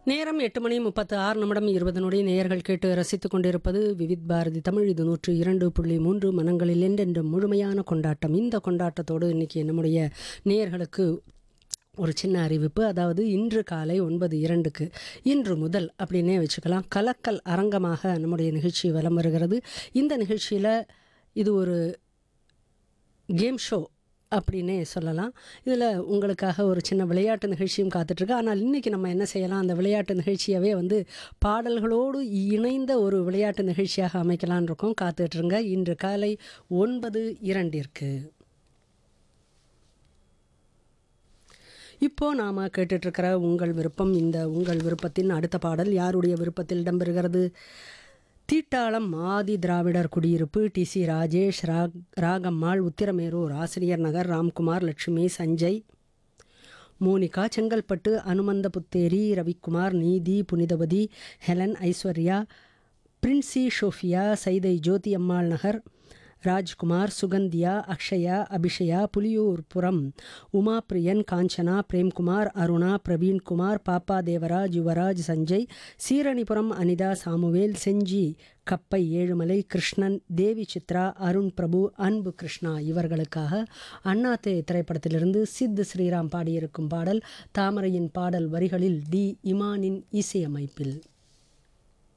நேரம் எட்டு மணி முப்பத்து ஆறு நிமிடம் இருபது நொடி நேயர்கள் கேட்டு ரசித்துக் கொண்டிருப்பது விவித் பாரதி தமிழ் இது நூற்று இரண்டு புள்ளி மூன்று மனங்களில் என்றென்று முழுமையான கொண்டாட்டம் இந்த கொண்டாட்டத்தோடு இன்னைக்கு நம்முடைய நேயர்களுக்கு ஒரு சின்ன அறிவிப்பு அதாவது இன்று காலை ஒன்பது இரண்டுக்கு இன்று முதல் அப்படின்னே வச்சுக்கலாம் கலக்கல் அரங்கமாக நம்முடைய நிகழ்ச்சி வலம் வருகிறது இந்த நிகழ்ச்சியில் இது ஒரு கேம் ஷோ அப்படின்னே சொல்லலாம் இதில் உங்களுக்காக ஒரு சின்ன விளையாட்டு நிகழ்ச்சியும் காத்துட்ருக்கு ஆனால் இன்றைக்கி நம்ம என்ன செய்யலாம் அந்த விளையாட்டு நிகழ்ச்சியவே வந்து பாடல்களோடு இணைந்த ஒரு விளையாட்டு நிகழ்ச்சியாக அமைக்கலான் இருக்கோம் காத்துட்ருங்க இன்று காலை ஒன்பது இரண்டிற்கு இப்போ நாம் கேட்டுட்ருக்கிற உங்கள் விருப்பம் இந்த உங்கள் விருப்பத்தின் அடுத்த பாடல் யாருடைய விருப்பத்தில் இடம்பெறுகிறது தீட்டாளம் ஆதி திராவிடர் குடியிருப்பு டி சி ராஜேஷ் ராக் ராகம்மாள் உத்திரமேரூர் ஆசிரியர் Nagar Ramkumar Lakshmi Sanjay Monica Chengalpattu Hanumantha Putheri Ravikumar Neethi Punithavathi Helen Aishwarya Princy Sophia Saidai Jothi Ammal Nagar Rajkumar Suganthiya Akshaya Abishaya Puliyurpuram Uma Priyan Kanchana Premkumar Aruna Praveenkumar Pappa Devaraj Yuvaraj Sanjay Seeranipuram Anitha Samuel Senji Kappai Ezhumalai Krishnan தேவி சித்ரா அருண் பிரபு அன்பு கிருஷ்ணா இவர்களுக்காக அண்ணாத்தே திரைப்படத்திலிருந்து சித் ஸ்ரீராம் பாடியிருக்கும் பாடல் தாமரையின் பாடல் வரிகளில் டி இமானின் இசையமைப்பில்